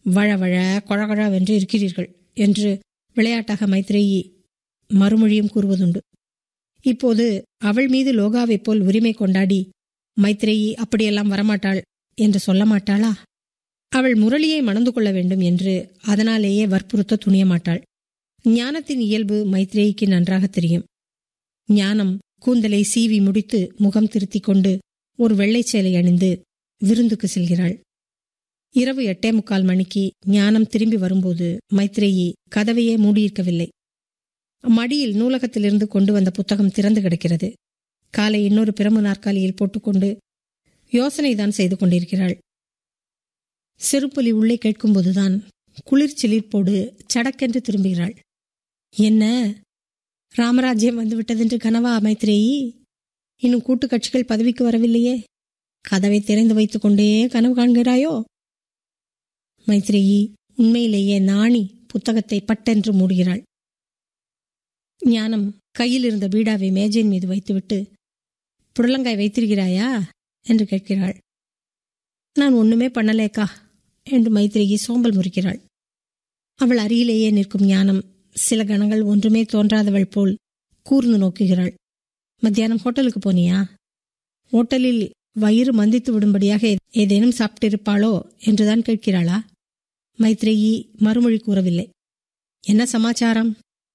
வழவழ கொழகொழவென்று இருக்கிறீர்கள் என்று விளையாட்டாக மைத்ரேயி மறுமொழியும் கூறுவதுண்டு இப்போது அவள் மீது லோகாவைப் போல் உரிமை கொண்டாடி மைத்ரேயி அப்படியெல்லாம் வரமாட்டாள் என்று சொல்ல மாட்டாளா அவள் முரளியை மணந்து கொள்ள வேண்டும் என்று அதனாலேயே வற்புறுத்த துணிய மாட்டாள் ஞானத்தின் இயல்பு மைத்ரேயிக்கு நன்றாக தெரியும் ஞானம் கூந்தலை சீவி முடித்து முகம் திருத்திக் கொண்டு ஒரு வெள்ளைச் சேலை அணிந்து விருந்துக்கு செல்கிறாள் இரவு எட்டே முக்கால் மணிக்கு ஞானம் திரும்பி வரும்போது மைத்ரேயி கதவையே மூடியிருக்கவில்லை மடியில் நூலகத்திலிருந்து கொண்டு வந்த புத்தகம் திறந்து கிடக்கிறது காலை இன்னொரு பிரம்பு நாற்காலியில் போட்டுக்கொண்டு யோசனைதான் செய்து கொண்டிருக்கிறாள் சிறுப்புலி உள்ளே கேட்கும்போதுதான் குளிர் சிலிர்ப்போடு சடக்கென்று திரும்புகிறாள் என்ன ராமராஜ்யம் வந்துவிட்டதென்று கனவா மைத்ரேயி இன்னும் கூட்டு கட்சிகள் பதவிக்கு வரவில்லையே கதவை திறந்து வைத்துக் கொண்டே கனவு காண்கிறாயோ மைத்ரேயி உண்மையிலேயே நாணி புத்தகத்தை பட்டென்று மூடுகிறாள் ஞானம் கையில் இருந்த பீடாவை மேஜையின் மீது வைத்துவிட்டு புடலங்காய் வைத்திருக்கிறாயா என்று கேட்கிறாள் நான் ஒண்ணுமே பண்ணலேக்கா என்று மைத்ரேயி சோம்பல் முறிக்கிறாள் அவள் அருகிலேயே நிற்கும் ஞானம் சில கணங்கள் ஒன்றுமே தோன்றாதவள் போல் கூர்ந்து நோக்குகிறாள் மத்தியானம் ஹோட்டலுக்கு போனியா ஹோட்டலில் வயிறு மந்தித்து விடும்படியாக ஏதேனும் சாப்பிட்டிருப்பாளோ என்றுதான் கேட்கிறாளா மைத்ரேயி மறுமொழி கூறவில்லை என்ன சமாச்சாரம்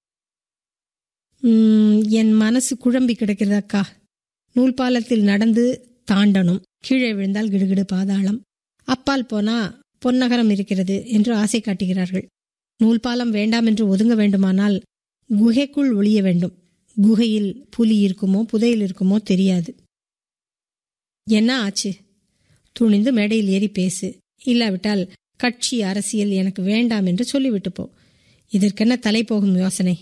"ம், என் மனசு குழம்பி கிடக்கிறதக்கா நூல் பாலத்தில் நடந்து தாண்டணும் கீழே விழுந்தால் கிடுகிடு பாதாளம் அப்பால் போனா பொன்னகரம் இருக்கிறது என்று ஆசை காட்டுகிறார்கள் நூல் பாலம் வேண்டாம் என்று ஒதுங்க வேண்டுமானால் குகைக்குள் ஒளிய வேண்டும் குகையில் புலி இருக்குமோ புதையில் இருக்குமோ தெரியாது என்ன ஆச்சு துணிந்து மேடையில் ஏறி பேசு இல்லாவிட்டால் கட்சி அரசியல் எனக்கு வேண்டாம் என்று சொல்லிவிட்டு போ இதற்கென்ன தலை போகும் யோசனை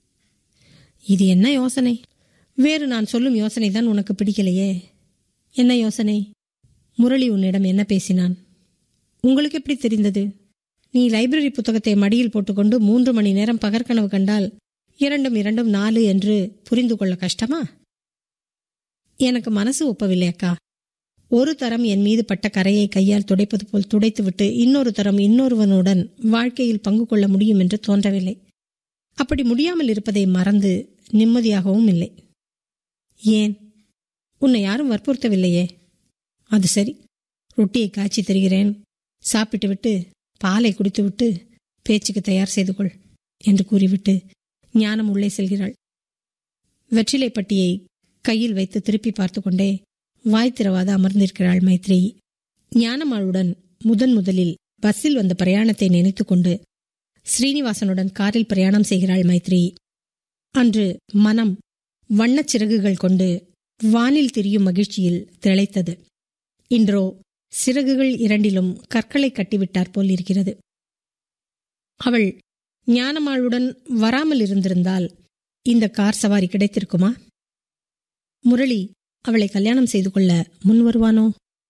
இது என்ன யோசனை வேறு நான் சொல்லும் யோசனை தான் உனக்கு பிடிக்கலையே என்ன யோசனை முரளி உன்னிடம் என்ன பேசினான் உங்களுக்கு எப்படி தெரிந்தது நீ லைப்ரரி புத்தகத்தை மடியில் போட்டுக்கொண்டு மூன்று மணி நேரம் பகற்கனவு கண்டால் இரண்டும் இரண்டும் நாலு என்று புரிந்து கொள்ள கஷ்டமா எனக்கு மனசு ஒப்பவில்லை அக்கா ஒரு தரம் என் மீது பட்ட கரையை கையால் துடைப்பது போல் துடைத்துவிட்டு இன்னொரு தரம் இன்னொருவனுடன் வாழ்க்கையில் பங்கு கொள்ள முடியும் என்று தோன்றவில்லை அப்படி முடியாமல் இருப்பதை மறந்து நிம்மதியாகவும் இல்லை ஏன் உன்னை யாரும் வற்புறுத்தவில்லையே அது சரி ரொட்டியை காய்ச்சி தருகிறேன் சாப்பிட்டு விட்டு பாலை குடித்துவிட்டு பேச்சுக்கு தயார் செய்து கொள் என்று கூறிவிட்டு ஞானம் உள்ளே செல்கிறாள் வெற்றிலை பட்டியை கையில் வைத்து திருப்பி பார்த்து கொண்டே வாய் திறவாத அமர்ந்திருக்கிறாள் மைத்ரேயி ஞானம்மாளுடன் முதன் முதலில் பஸ்ஸில் வந்த பிரயாணத்தை நினைத்துக்கொண்டு ஸ்ரீனிவாசனுடன் காரில் பிரயாணம் செய்கிறாள் மைத்ரேயி அன்று மனம் வண்ணச் சிறகுகள் கொண்டு வானில் திரியும் மகிழ்ச்சியில் திளைத்தது இன்றோ சிறகுகள் இரண்டிலும் கற்களை கட்டிவிட்டார் போல் இருக்கிறது அவள் ஞானமாளுடன் வராமல் இருந்திருந்தால் இந்த கார் சவாரி கிடைத்திருக்குமா முரளி அவளை கல்யாணம் செய்து கொள்ள முன் வருவானோ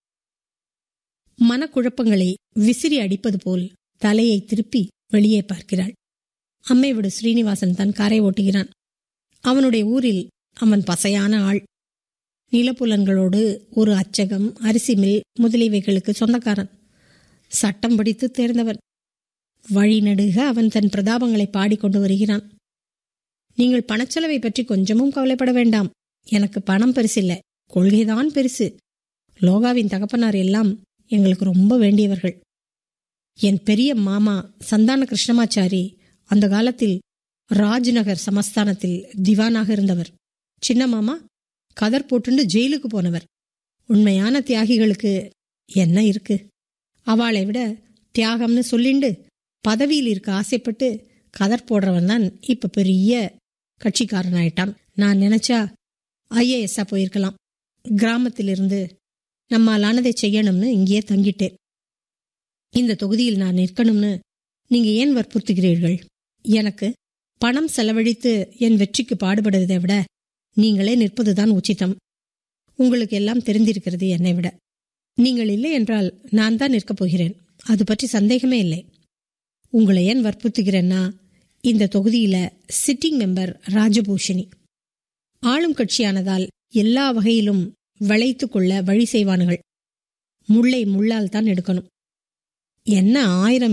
மனக்குழப்பங்களை விசிறி அடிப்பது போல் தலையை திருப்பி வெளியே பார்க்கிறாள் அம்மை விடு ஸ்ரீனிவாசன் தான் காரை ஓட்டுகிறான் அவனுடைய ஊரில் அவன் பசையான ஆள் நிலப்புலன்களோடு ஒரு அச்சகம் அரிசி மில் முதலியவைகளுக்கு சொந்தக்காரன் சட்டம் படித்து தேர்ந்தவன் வழிநடுக அவன் தன் பிரதாபங்களை பாடிக்கொண்டு வருகிறான் நீங்கள் பணச்செலவை பற்றி கொஞ்சமும் கவலைப்பட வேண்டாம் எனக்கு பணம் பெருசில்ல கொள்கைதான் பெருசு லோகாவின் தகப்பனார் எல்லாம் எங்களுக்கு ரொம்ப வேண்டியவர்கள் என் பெரிய மாமா சந்தான கிருஷ்ணமாச்சாரி அந்த காலத்தில் ராஜ்நகர் சமஸ்தானத்தில் திவானாக இருந்தவர் சின்ன மாமா கதர் போட்டுண்டு ஜெயிலுக்கு போனவர் உண்மையான தியாகிகளுக்கு என்ன இருக்கு அவளை விட தியாகம்னு சொல்லிண்டு பதவியில் இருக்க ஆசைப்பட்டு கதர் போடுறவன் தான் இப்ப பெரிய கட்சிக்காரன் ஆயிட்டான் நான் நினைச்சா ஐஏஎஸ்ஸா போயிருக்கலாம் கிராமத்திலிருந்து நம்மாலானதை செய்யணும்னு இங்கேயே தங்கிட்டேன் இந்த தொகுதியில் நான் நிற்கணும்னு நீங்க ஏன் வற்புறுத்துகிறீர்கள் எனக்கு பணம் செலவழித்து என் வெற்றிக்கு பாடுபடுவதை விட நீங்களே நிற்பதுதான் உச்சிதம் உங்களுக்கு எல்லாம் தெரிந்திருக்கிறது என்னை விட நீங்கள் இல்லை என்றால் நான் தான் நிற்கப் போகிறேன் அது பற்றி சந்தேகமே இல்லை உங்களை ஏன் வற்புறுத்துகிறேன்னா இந்த தொகுதியில சிட்டிங் மெம்பர் ராஜபூஷணி ஆளும் கட்சியானதால் எல்லா வகையிலும் வளைத்து கொள்ள வழி செய்வானுகள் முள்ளை முள்ளால் தான் எடுக்கணும் என்ன ஆயிரம்